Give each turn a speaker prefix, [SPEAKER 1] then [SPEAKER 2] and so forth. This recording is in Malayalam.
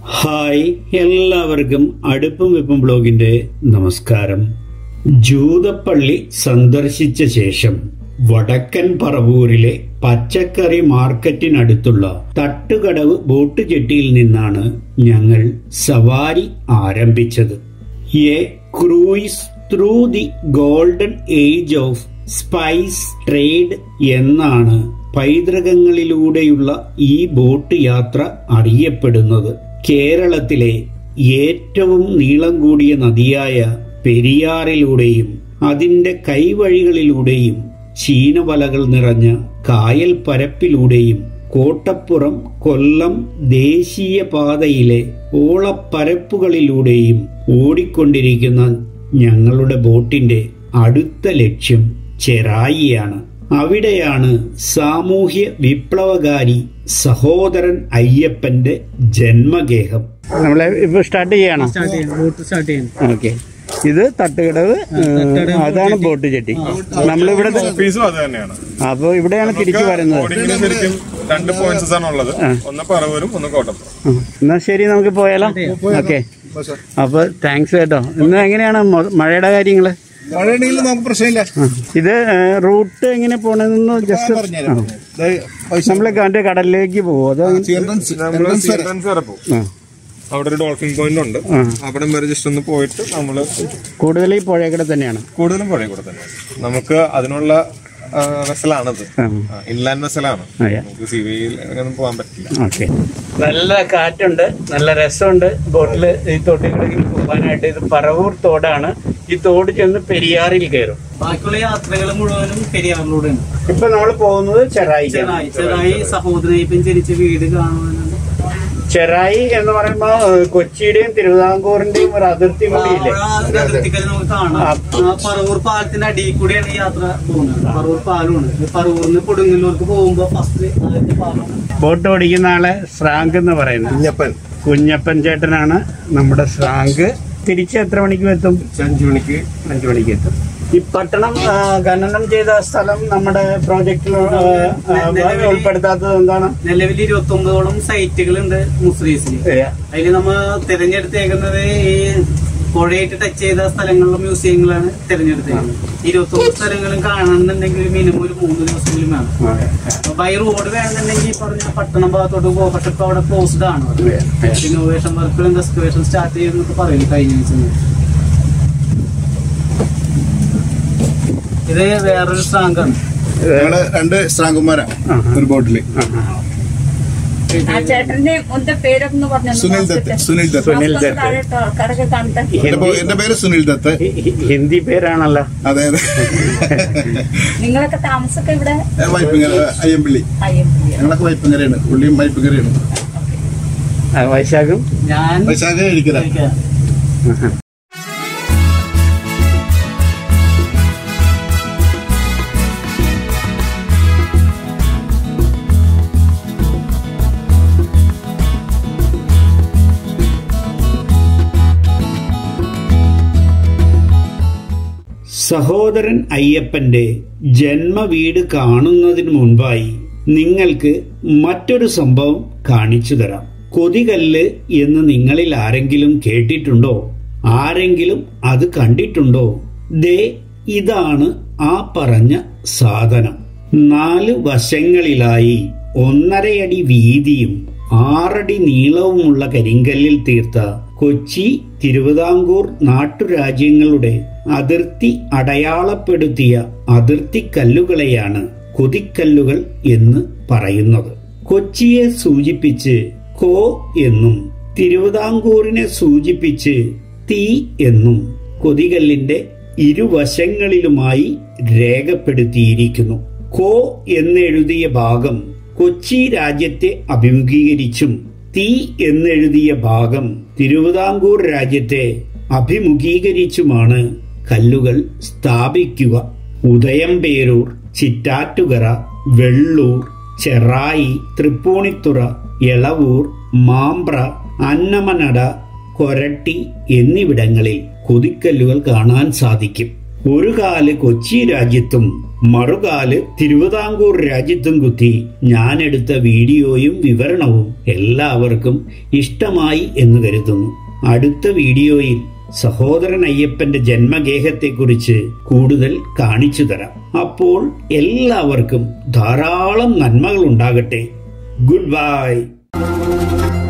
[SPEAKER 1] ഹായ് എല്ലാവർക്കും അടുപ്പും വെപ്പും ബ്ലോഗിന്റെ നമസ്കാരം ജൂതപ്പള്ളി സന്ദർശിച്ച ശേഷം വടക്കൻ പറവൂരിലെ പച്ചക്കറി മാർക്കറ്റിനടുത്തുള്ള തട്ടുകടവ് ബോട്ട് ജെട്ടിയിൽ നിന്നാണ് ഞങ്ങൾ സവാരി ആരംഭിച്ചത് a cruise through the golden age of spice trade എന്നാണ് പൈതൃകങ്ങളിലൂടെയുള്ള ഈ ബോട്ട് യാത്ര അറിയപ്പെടുന്നത് കേരളത്തിലെ ഏറ്റവും നീളം കൂടിയ നദിയായ പെരിയാറിലൂടെയും അതിന്റെ കൈവഴികളിലൂടെയും ചീനവലകൾ നിറഞ്ഞ കായൽ പരപ്പിലൂടെയും കോട്ടപ്പുറം കൊല്ലം ദേശീയ പാതയിലെ ഓളപ്പരപ്പുകളിലൂടെയും ഓടിക്കൊണ്ടിരിക്കുന്ന ഞങ്ങളുടെ ബോട്ടിന്റെ അടുത്ത ലക്ഷ്യം ചെറായിയാണ് അവിടെയാണ് സാമൂഹ്യ വിപ്ലവകാരി സഹോദരൻ അയ്യപ്പന്റെ ജന്മഗേഹം നമ്മളെ ഇപ്പൊ സ്റ്റാർട്ട് ചെയ്യണം
[SPEAKER 2] സ്റ്റാർട്ട് ചെയ്യണം ബോട്ട് സ്റ്റാർട്ട് ചെയ്യണം
[SPEAKER 1] ഓക്കെ ഇത് തട്ടുകടവ്
[SPEAKER 2] തട്ടുകടവ്
[SPEAKER 1] അതാണ് ബോട്ട് ചെട്ടി നമ്മളിവിടെ
[SPEAKER 3] ഓഫീസും അത് തന്നെയാണ്
[SPEAKER 1] അപ്പൊ ഇവിടെയാണ് തിരിച്ചു വരുന്നത്
[SPEAKER 3] ബോർഡിങ്ങിന് ശരിക്കും രണ്ട് പോയിന്റ്സ് ആണ് ഉള്ളത് ഒന്ന് പറവൂരും ഒന്ന് കോട്ടപ്പുറം
[SPEAKER 1] ആ, എന്നാ ശരി നമുക്ക് പോയാലോ ഓക്കെ അപ്പൊ താങ്ക്സ് കേട്ടോ ഇന്ന് എങ്ങനെയാണ് മൊ- മഴയുടെ കാര്യങ്ങള്
[SPEAKER 4] മഴയാണെങ്കിൽ നമുക്ക് പ്രശ്നമില്ല
[SPEAKER 1] ആ, ഇത് റൂട്ട് എങ്ങനെ പോണെന്ന് ജസ്റ്റ് നമ്മള് കണ്ട് കടലിലേക്ക് പോകും അത്
[SPEAKER 4] എൻട്രൻസ്
[SPEAKER 3] നമ്മള് എൻട്രൻസ് വരെ പോകും
[SPEAKER 1] ആ,
[SPEAKER 3] അവിടെ ഒരു ഡോൾഫിൻ പോയിന്റ് ഉണ്ട്
[SPEAKER 1] ആ.
[SPEAKER 3] അവിടെ വരെ ജസ്റ്റ് ഒന്ന് പോയിട്ട് നമ്മള്
[SPEAKER 1] കൂടുതൽ ഈ പുഴയക്കടെ തന്നെയാണ്
[SPEAKER 3] കൂടുതലും പുഴയിൽ കൂടെ തന്നെ നമുക്ക് അതിനുള്ള വെസലാണത്
[SPEAKER 1] ആ,
[SPEAKER 3] ഇൻലാൻഡ് വെസലാണ്
[SPEAKER 1] അതെ.
[SPEAKER 3] നമുക്ക് സി വിയിൽ അങ്ങനെയൊന്നും പോകാൻ പറ്റില്ല
[SPEAKER 1] ഓക്കെ നല്ല കാറ്റുണ്ട് നല്ല രസമുണ്ട് ബോട്ടില് ഈ തോട്ടിൽ പോകാനായിട്ട് ഇത് പറവൂർ തോടാണ് ഈ തോട് ചെന്ന് പെരിയാറിൽ കയറും
[SPEAKER 2] ബാക്കിയുള്ള യാത്രകൾ മുഴുവനും പെരിയാറിലൂടെയാണ്
[SPEAKER 1] ഇപ്പൊ നമ്മൾ പോകുന്നത് ചെറായി
[SPEAKER 2] ചെറായി ചെറായി സഹോദരയിപ്പം ജനിച്ച വീട് കാണുവാനാണ്
[SPEAKER 1] ചെറായി എന്ന് പറയുമ്പോ ഏഹ്, കൊച്ചിയുടെയും തിരുവിതാംകൂറിന്റെയും ഒരു അതിർത്തി കൂടിയില്ലേ
[SPEAKER 2] അതിർത്തിക്കൽ നമുക്ക് കാണാം ആ പറവൂർ പാലത്തിന്റെ അടിയിൽ കൂടെയാണ് ഈ യാത്ര പോകുന്നത് പറവൂർ പാലമാണ് ഇത് പറവൂരിന്ന് കൊടുങ്ങല്ലൂർക്ക് പോകുമ്പോ ഫസ്റ്റ് ആദ്യത്തെ പാലമാണ്
[SPEAKER 1] ബോട്ട് ഓടിക്കുന്ന ആളെ സ്രാങ്ക് എന്ന് പറയുന്നത്
[SPEAKER 4] കുഞ്ഞപ്പൻ
[SPEAKER 1] കുഞ്ഞപ്പൻ ചേട്ടനാണ് നമ്മുടെ സ്രാങ്ക് തിരിച്ച് എത്ര മണിക്ക് എത്തും
[SPEAKER 3] അഞ്ചു മണിക്ക്
[SPEAKER 1] അഞ്ചു മണിക്ക് എത്തും ഈ പട്ടണം ആ, ഖനനം ചെയ്ത സ്ഥലം നമ്മുടെ പ്രോജക്റ്റിൽ ഉൾപ്പെടുത്താത്തത് എന്താണ്
[SPEAKER 2] നിലവിൽ ഇരുപത്തി ഒമ്പതോളം സൈറ്റുകളുണ്ട് മുസ്രീസിൽ അതിൽ നമ്മൾ തിരഞ്ഞെടുത്തേക്കുന്നത് ഈ പുഴയായിട്ട് ടച്ച് ചെയ്ത സ്ഥലങ്ങളിലും മ്യൂസിയങ്ങളാണ് തിരഞ്ഞെടുത്തേക്കുന്നത് ഇരുപത്തി ഒമ്പത് സ്ഥലങ്ങളും കാണണമെന്നുണ്ടെങ്കിൽ മിനിമം ഒരു മൂന്ന് ദിവസമെങ്കിലും വേണം ബൈ റോഡ് വേണമെന്നുണ്ടെങ്കിൽ ഈ പറഞ്ഞ പട്ടണം ഭാഗത്തോട്ട് പോകും പക്ഷെ ഇപ്പൊ അവിടെ ക്ലോസ്ഡ് ആണ് ഇന്നോവേഷൻ വർക്കുകളും എക്സ്കവേഷൻ സ്റ്റാർട്ട് ചെയ്യുന്നൊക്കെ പറയും കഴിഞ്ഞ ആഴ്ച ഇത് വേറൊരു സ്ട്രാങ്കാണ്
[SPEAKER 4] ഞങ്ങള് രണ്ട് ശ്രാങ്കുമാരാ ഒരു ബോട്ടില്
[SPEAKER 5] ആ ചേട്ടന്റെ ഒന്ന് പേരൊന്ന് പറഞ്ഞു
[SPEAKER 4] സുനിൽ ദത്ത് സുനിൽ ദത്ത്
[SPEAKER 1] സുനിൽ ദത്ത്.
[SPEAKER 5] ആൾക്കാരൊക്കെ കാണട്ടെ
[SPEAKER 4] എന്റെ പേ- എന്റെ പേര് സുനിൽ ദത്ത്
[SPEAKER 1] ഹി- ഹി- ഹിന്ദി പേരാണല്ലോ
[SPEAKER 4] അതെ അതെ
[SPEAKER 5] നിങ്ങളൊക്കെ താമസമൊക്കെ ഇവിടെ
[SPEAKER 4] ഞാൻ വൈപ്പിങ്ങര അയ്യമ്പള്ളി
[SPEAKER 5] അയ്യമ്പള്ളി
[SPEAKER 4] ഞങ്ങളൊക്കെ വൈപ്പിങ്ങരയാണ് പുള്ളിയും വൈപ്പിങ്ങരയാണ്
[SPEAKER 1] ആ, വൈശാഖും
[SPEAKER 2] ഞാൻ
[SPEAKER 4] വൈശാഖ ഇരിക്കല
[SPEAKER 2] കഴിക്കാം.
[SPEAKER 1] സഹോദരൻ അയ്യപ്പന്റെ ജന്മവീട് കാണുന്നതിന് മുൻപായി നിങ്ങൾക്ക് മറ്റൊരു സംഭവം കാണിച്ചു തരാം കൊതികല്ല് എന്ന് നിങ്ങളിൽ ആരെങ്കിലും കേട്ടിട്ടുണ്ടോ ആരെങ്കിലും അത് കണ്ടിട്ടുണ്ടോ ദേ ഇതാണ് ആ പറഞ്ഞ സാധനം നാല് വശങ്ങളിലായി ഒന്നരയടി വീതിയും ആറടി നീളവുമുള്ള കരിങ്കല്ലിൽ തീർത്ത കൊച്ചി തിരുവിതാംകൂർ നാട്ടുരാജ്യങ്ങളുടെ അതിർത്തി അടയാളപ്പെടുത്തിയ അതിർത്തി കല്ലുകളെയാണ് കൊതിക്കല്ലുകൾ എന്ന് പറയുന്നത് കൊച്ചിയെ സൂചിപ്പിച്ച് കോ എന്നും തിരുവിതാംകൂറിനെ സൂചിപ്പിച്ച് തീ എന്നും കൊതികല്ലിന്റെ ഇരുവശങ്ങളിലുമായി രേഖപ്പെടുത്തിയിരിക്കുന്നു കോ എന്നെഴുതിയ ഭാഗം കൊച്ചി രാജ്യത്തെ അഭിമുഖീകരിച്ചും തീ എന്നെഴുതിയ ഭാഗം തിരുവിതാംകൂർ രാജ്യത്തെ അഭിമുഖീകരിച്ചുമാണ് കല്ലുകൾ സ്ഥാപിക്കുക ഉദയംപേരൂർ ചിറ്റാറ്റുകര വെള്ളൂർ ചെറായി തൃപ്പൂണിത്തുറ എളവൂർ മാമ്പ്ര അന്നമനട കൊരട്ടി എന്നിവിടങ്ങളിൽ കൊതിക്കല്ലുകൾ കാണാൻ സാധിക്കും ഒരു കാല് കൊച്ചി രാജ്യത്തും
[SPEAKER 6] മറുകാല് തിരുവിതാംകൂർ രാജ്യത്തും കുത്തി ഞാനെടുത്ത വീഡിയോയും വിവരണവും എല്ലാവർക്കും ഇഷ്ടമായി എന്ന് കരുതുന്നു അടുത്ത വീഡിയോയിൽ സഹോദരൻ അയ്യപ്പന്റെ ജന്മഗേഹത്തെക്കുറിച്ച് കൂടുതൽ കാണിച്ചു തരാം അപ്പോൾ എല്ലാവർക്കും ധാരാളം നന്മകൾ ഉണ്ടാകട്ടെ ഗുഡ് ബൈ